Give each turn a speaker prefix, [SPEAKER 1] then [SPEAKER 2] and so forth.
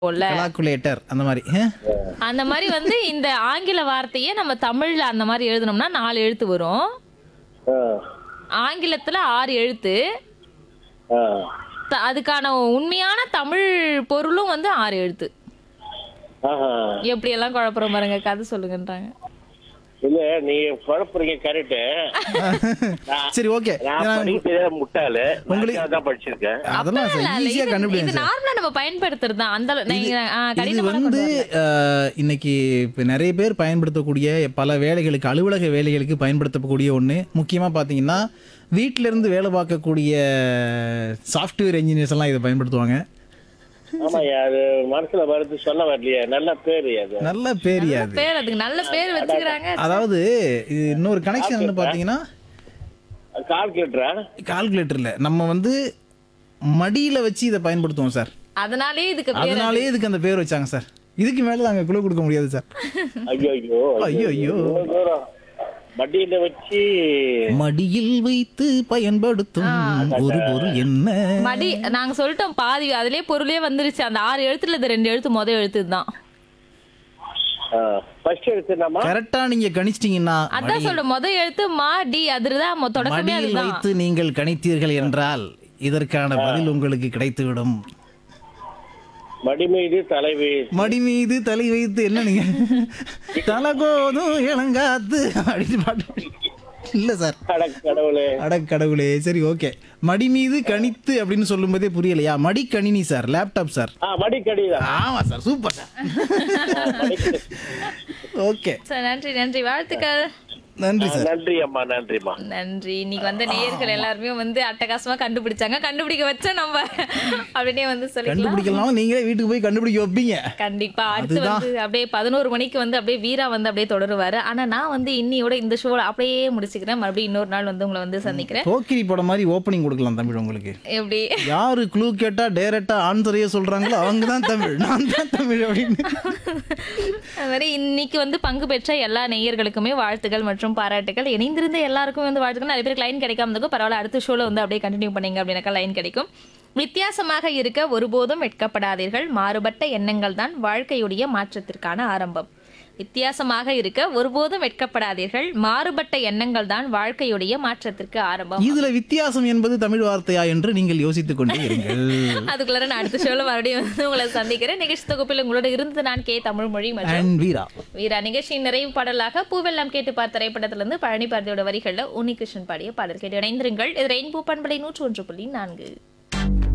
[SPEAKER 1] இருக்கும்ல
[SPEAKER 2] கலாக்குலேட்டர் அந்த மாதிரி ஆ?
[SPEAKER 1] அந்த மாதிரி வந்து இந்த ஆங்கில வார்த்தையே நம்ம தமிழ்ல அந்த மாதிரி எழுதணும்னா நாலு எழுத்து வரும்
[SPEAKER 3] ஆ,
[SPEAKER 1] ஆங்கிலத்துல ஆறு எழுத்து
[SPEAKER 3] ஆ.
[SPEAKER 1] த- அதுக்கான உண்மையான தமிழ் பொருளும் வந்து ஆறு எழுத்து
[SPEAKER 3] ஆஹா.
[SPEAKER 1] எப்படி எல்லாம் குழப்பறோம் பாருங்க கதை சொல்லுங்கன்றாங்க
[SPEAKER 3] இல்ல நீங்க குழப்பறீங்க கரெக்ட்
[SPEAKER 2] சரி ஓகே
[SPEAKER 3] நான் படிக்கிறதே முட்டாளு உங்களுக்கு தான் படிச்சிருக்கேன்
[SPEAKER 2] அதெல்லாம்
[SPEAKER 1] இல்ல, இல்ல,
[SPEAKER 2] ஈஸியா
[SPEAKER 1] இது- இது
[SPEAKER 2] கண்டுபிடிங்க சார்
[SPEAKER 1] நார்மலா நம்ம பயன்படுத்துறது தான் அந்த அளவு- நீங்க, ஆ,
[SPEAKER 2] இது
[SPEAKER 1] கடினமான
[SPEAKER 2] வந்து
[SPEAKER 1] கொண்டு வரல.
[SPEAKER 2] அஹ், இன்னைக்கு இப்போ நிறைய பேர் பயன்படுத்தக்கூடிய பல வேலைகளுக்கு அலுவலக வேலைகளுக்கு பயன்படுத்தக்கூடிய ஒன்று முக்கியமாக பார்த்தீங்கன்னா வீட்டில இருந்து வேலை பார்க்கக்கூடிய சாஃப்ட்வேர் இன்ஜினியர்ஸ் எல்லாம் இதை பயன்படுத்துவாங்க
[SPEAKER 3] ஆமாய்யா அது மனசுல வருது சொல்ல வரலையே நல்ல பேரு அது
[SPEAKER 2] நல்ல பேரியா அது
[SPEAKER 1] பேர் அதுக்கு நல்ல பேர் வச்சுக்கிறாங்க
[SPEAKER 2] அதாவது இது இன்னொரு கனெக்ஷன் வந்து பார்த்தீங்கன்னா
[SPEAKER 3] கால்குலேட்டரா
[SPEAKER 2] கால்குலேட்டரில் நம்ம வந்து மடியில் வச்சு இதை பயன்படுத்துவோம் சார்
[SPEAKER 1] அதனாலே இதுக்கு பேர்
[SPEAKER 2] அதனாலேயே இதுக்கு அந்த பேர் வச்சாங்க சார் இதுக்கு மேலே நாங்கள் குழு கொடுக்க முடியாது சார்
[SPEAKER 3] ஐயோ ஐயோ
[SPEAKER 2] ஐயோ, ஐயோ.
[SPEAKER 3] இவ்வளவு தூரம் மடியில வச்சு
[SPEAKER 2] மடியில் வைத்து பயன்படுத்தும் ஒரு பொருள் என்ன
[SPEAKER 1] மடி நாங்க சொல்லிட்டோம் பாதி அதுலயே பொருளே வந்துருச்சு அந்த ஆறு எழுத்துல இது ரெண்டு எழுத்து முத எழுத்து தான்
[SPEAKER 3] ஃபர்ஸ்ட் எடுத்துனாமா
[SPEAKER 2] கரெக்டா நீங்க கணிச்சிட்டீங்கன்னா
[SPEAKER 1] அதான் சொல்ற முத எழுத்து மா டி அதுதான் மொ- தொடக்கமே
[SPEAKER 2] மடியில்
[SPEAKER 1] அதுதான்
[SPEAKER 2] வைத்து நீங்கள் கணித்தீர்கள் என்றால் இதற்கான பதில் உங்களுக்கு கிடைத்துவிடும்
[SPEAKER 3] மடி மீது தலைவி
[SPEAKER 2] மடி மீது தலை வைத்து என்ன நீங்க தலகோதும் இளங்காத்து அப்படின்னு பாட்டு இல்ல சார்
[SPEAKER 3] அட கடவுளே
[SPEAKER 2] அட கடவுளே சரி ஓகே மடி மீது கணித்து அப்படின்னு சொல்லும்போதே புரியலையா மடி கணினி சார் லேப்டாப் சார்
[SPEAKER 3] ஆ மடிக்கடி தான்
[SPEAKER 2] ஆமா சார் சூப்பர் சார் ஓகே
[SPEAKER 1] சரி, நன்றி நன்றி வாழ்த்துக்கள்
[SPEAKER 2] நன்றி சார்
[SPEAKER 3] நன்றி அம்மா நன்றிம்மா
[SPEAKER 1] நன்றி இன்னைக்கு வந்த நேயர்கள் எல்லாருமே வந்து அட்டகாசமா கண்டுபிடிச்சாங்க கண்டுபிடிக்க வச்ச நம்ம அப்படின்னே வந்து சொல்லிக்கலாம்
[SPEAKER 2] கண்டுபிடிக்கலாம் நீங்களே வீட்டுக்கு போய் கண்டுபிடிக்க வைப்பீங்க
[SPEAKER 1] கண்டிப்பா அடுத்து வந்து அப்படியே பதினோரு மணிக்கு வந்து அப்படியே வீரா வந்து அப்படியே தொடருவாரு ஆனா நான் வந்து இன்னியோட இந்த ஷோல அப்படியே முடிச்சுக்கிறேன் மறுபடியும் இன்னொரு நாள் வந்து உங்களை வந்து சந்திக்கிறேன்
[SPEAKER 2] போக்கிரி படம் மாதிரி ஓப்பனிங் கொடுக்கலாம் தமிழ் உங்களுக்கு
[SPEAKER 1] எப்படி
[SPEAKER 2] யாரு க்ளூ கேட்டா டைரக்டா ஆன்சரையே சொல்றாங்களோ அவங்க தான் தமிழ் நான் தான் தமிழ் அப்படின்னு
[SPEAKER 1] அது மாதிரி இன்னைக்கு வந்து பங்கு பெற்ற எல்லா நேயர்களுக்குமே வாழ்த்துக்கள் மற்றும் பாராட்டுகள் இணைந்திருந்த எல்லாருக்கும் வந்து வாழ்த்துக்கள் நிறைய பேருக்கு லைன் கிடைக்காம இருக்கும் பரவாயில்ல அடுத்த ஷோல வந்து அப்படியே கண்டினியூ பண்ணீங்க அப்படின்னாக்கா லைன் கிடைக்கும் வித்தியாசமாக இருக்க ஒருபோதும் வெட்கப்படாதீர்கள் மாறுபட்ட எண்ணங்கள் தான் வாழ்க்கையுடைய மாற்றத்திற்கான ஆரம்பம் வித்தியாசமாக இருக்க ஒருபோதும் வெட்கப்படாதீர்கள் மாறுபட்ட எண்ணங்கள் தான் வாழ்க்கையுடைய மாற்றத்திற்கு ஆரம்பம்
[SPEAKER 2] இதுல வித்தியாசம் என்பது தமிழ் வார்த்தையா என்று நீங்கள் யோசித்துக் கொண்டே இருங்கள்
[SPEAKER 1] அதுக்குள்ளார நான் அடுத்த ஷோல மறுபடியும் வந்து உங்களை சந்திக்கிறேன் நிகழ்ச்சி தொகுப்பில் உங்களோட இருந்து நான் கே தமிழ் மொழி மற்றும்
[SPEAKER 2] அண்ட் வீரா
[SPEAKER 1] வீரா நிகழ்ச்சியின் நிறைவு பாடலாக பூவெல்லாம் கேட்டு பார்த்த திரைப்படத்திலிருந்து பழனி பாரதியோட வரிகளில் உன்னிகிருஷ்ணன் பாடிய பாடல் கேட்டு இணைந்திருங்கள் இது ரெயின்பூ பண்பலை நூற்று ஒன்று புள்ளி நான்கு